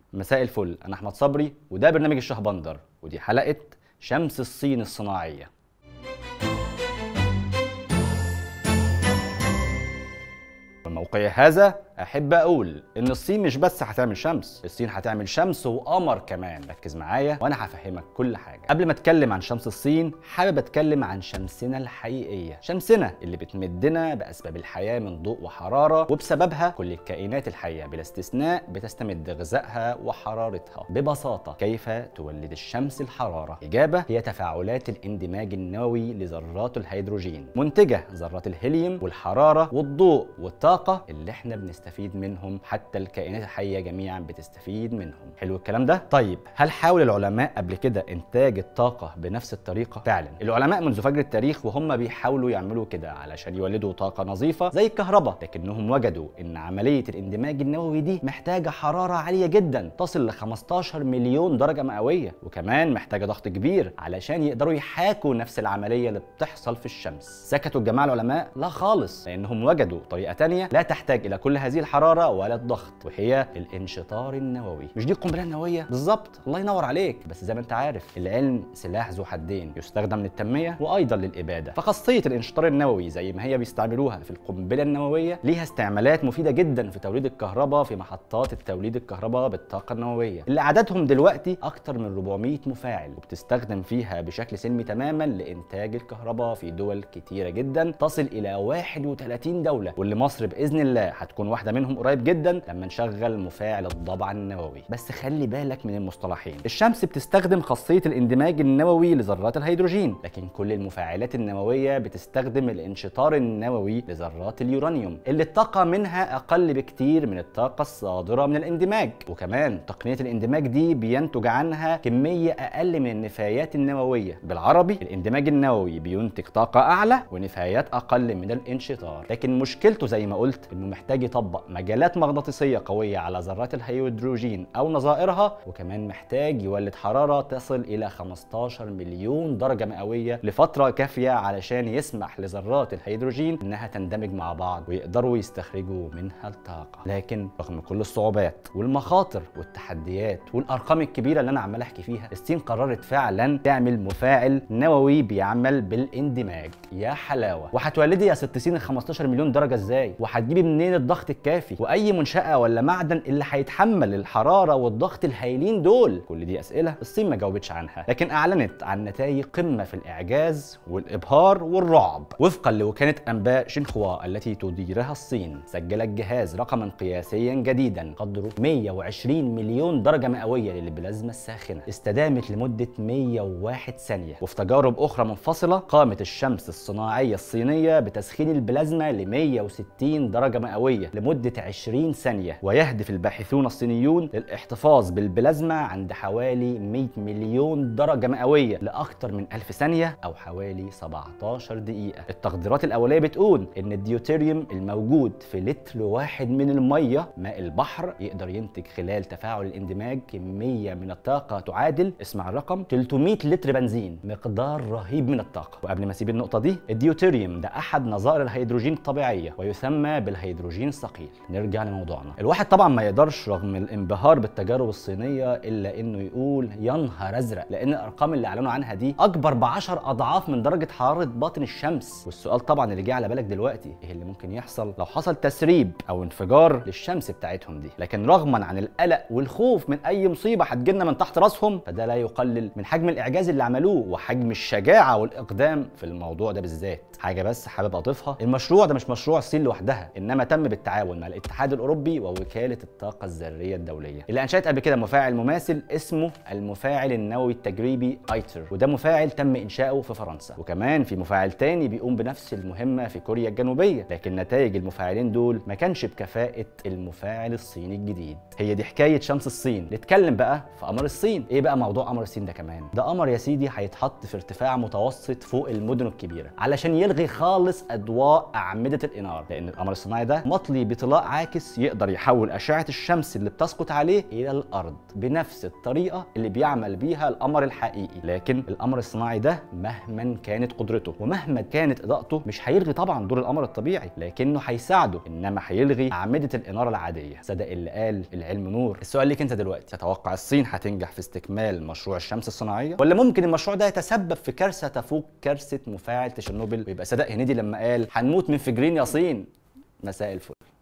مساء الفل انا احمد صبري وده برنامج الشهبندر ودي حلقه شمس الصين الصناعيه موقعي هذا احب اقول ان الصين مش بس هتعمل شمس الصين هتعمل شمس وقمر كمان ركز معايا وانا هفهمك كل حاجه قبل ما اتكلم عن شمس الصين حابب اتكلم عن شمسنا الحقيقيه شمسنا اللي بتمدنا باسباب الحياه من ضوء وحراره وبسببها كل الكائنات الحيه بلا استثناء بتستمد غذائها وحرارتها ببساطه كيف تولد الشمس الحراره اجابه هي تفاعلات الاندماج النووي لذرات الهيدروجين منتجه ذرات الهيليوم والحراره والضوء والطاقه اللي احنا بنستفيد منهم حتى الكائنات الحيه جميعا بتستفيد منهم حلو الكلام ده طيب هل حاول العلماء قبل كده انتاج الطاقه بنفس الطريقه فعلا العلماء منذ فجر التاريخ وهم بيحاولوا يعملوا كده علشان يولدوا طاقه نظيفه زي الكهرباء لكنهم وجدوا ان عمليه الاندماج النووي دي محتاجه حراره عاليه جدا تصل ل 15 مليون درجه مئويه وكمان محتاجه ضغط كبير علشان يقدروا يحاكوا نفس العمليه اللي بتحصل في الشمس سكتوا الجماعه العلماء لا خالص لانهم وجدوا طريقه تانية لا تحتاج الى كل هذه الحراره ولا الضغط وهي الانشطار النووي مش دي القنبله النوويه بالظبط الله ينور عليك بس زي ما انت عارف العلم سلاح ذو حدين يستخدم للتنميه وايضا للاباده فخاصيه الانشطار النووي زي ما هي بيستعملوها في القنبله النوويه ليها استعمالات مفيده جدا في توليد الكهرباء في محطات التوليد الكهرباء بالطاقه النوويه اللي عددهم دلوقتي اكتر من 400 مفاعل وبتستخدم فيها بشكل سلمي تماما لانتاج الكهرباء في دول كتيره جدا تصل الى 31 دوله واللي مصر باذن الله هتكون واحده منهم قريب جدا لما نشغل مفاعل الضبع النووي بس خلي بالك من المصطلحين الشمس بتستخدم خاصيه الاندماج النووي لذرات الهيدروجين لكن كل المفاعلات النوويه بتستخدم الانشطار النووي لذرات اليورانيوم اللي الطاقه منها اقل بكتير من الطاقه الصادره من الاندماج وكمان تقنيه الاندماج دي بينتج عنها كميه اقل من النفايات النوويه بالعربي الاندماج النووي بينتج طاقه اعلى ونفايات اقل من الانشطار لكن مشكلته زي ما قلت انه محتاج يطبق مجالات مغناطيسيه قويه على ذرات الهيدروجين او نظائرها وكمان محتاج يولد حراره تصل الى 15 مليون درجه مئويه لفتره كافيه علشان يسمح لذرات الهيدروجين انها تندمج مع بعض ويقدروا يستخرجوا منها الطاقه لكن رغم كل الصعوبات والمخاطر والتحديات والارقام الكبيره اللي انا عمال احكي فيها الصين قررت فعلا تعمل مفاعل نووي بيعمل بالاندماج يا حلاوه وهتولدي يا ست سين ال 15 مليون درجه ازاي وهتجيبي منين الضغط الكافي واي منشاه ولا معدن اللي هيتحمل الحراره والضغط الهائلين دول كل دي اسئله الصين ما جاوبتش عنها لكن اعلنت عن نتائج قمه في الاعجاز والابهار والرعب وفقا لوكاله انباء شينخوا التي تديرها الصين سجل الجهاز رقما قياسيا جديدا قدره 120 مليون درجه مئويه للبلازما الساخنه استدامت لمده 101 ثانيه وفي تجارب اخرى منفصله قامت الشمس الصناعيه الصينيه بتسخين البلازما ل 160 درجه مئويه لمده 20 ثانيه ويهدف الباحثون الصينيون للاحتفاظ بالبلازما عند حوالي 100 مليون درجه مئويه لاكثر من 1000 ثانيه او حوالي 17 دقيقه التقديرات الاوليه بتقول ان الديوتيريوم الموجود في لتر واحد من الميه ماء البحر يقدر ينتج خلال تفاعل الاندماج كميه من الطاقه تعادل اسمع الرقم 300 لتر بنزين مقدار رهيب من الطاقه وقبل ما اسيب النقطه دي الديوتيريوم ده احد نظائر الهيدروجين الطبيعيه ويسمى بالهيدروجين الثقيل نرجع لموضوعنا الواحد طبعا ما يقدرش رغم الانبهار بالتجارب الصينيه الا انه يقول يا نهار ازرق لان الارقام اللي اعلنوا عنها دي اكبر ب 10 اضعاف من درجه حراره باطن الشمس والسؤال طبعا اللي جه على بالك دلوقتي ايه اللي ممكن يحصل لو حصل تسريب او انفجار للشمس بتاعتهم دي لكن رغما عن القلق والخوف من اي مصيبه هتجيلنا من تحت راسهم فده لا يقلل من حجم الاعجاز اللي عملوه وحجم الشجاعه والاقدام في الموضوع ده بالذات حاجه بس حابب اضيفها المشروع ده مش مشروع الصين لوحدها انما تم بالتعاون مع الاتحاد الاوروبي ووكاله الطاقه الذريه الدوليه اللي انشات قبل كده مفاعل مماثل اسمه المفاعل النووي التجريبي ايتر وده مفاعل تم انشاؤه في فرنسا وكمان في مفاعل تاني بيقوم بنفس المهمه في كوريا الجنوبيه لكن نتائج المفاعلين دول ما كانش بكفاءه المفاعل الصيني الجديد هي دي حكايه شمس الصين نتكلم بقى في قمر الصين ايه بقى موضوع قمر الصين ده كمان ده قمر يا سيدي هيتحط في ارتفاع متوسط فوق المدن الكبيره علشان يلغي خالص اضواء اعمده الاناره لان القمر الصناعي ده مطلي بطلاء عاكس يقدر يحول اشعه الشمس اللي بتسقط عليه الى الارض بنفس الطريقه اللي بيعمل بيها القمر الحقيقي لكن القمر الصناعي ده مهما كانت قدرته ومهما كانت اضاءته مش هيلغي طبعا دور القمر الطبيعي لكنه هيساعده انما هيلغي اعمده الاناره العاديه صدق اللي قال العلم نور السؤال ليك انت دلوقتي تتوقع الصين هتنجح في استكمال مشروع الشمس الصناعيه ولا ممكن المشروع ده يتسبب في كارثه تفوق كارثه مفاعل تشيرنوبل ويبقى صدق هنيدي لما قال هنموت من فجرين يا صين مساء الفل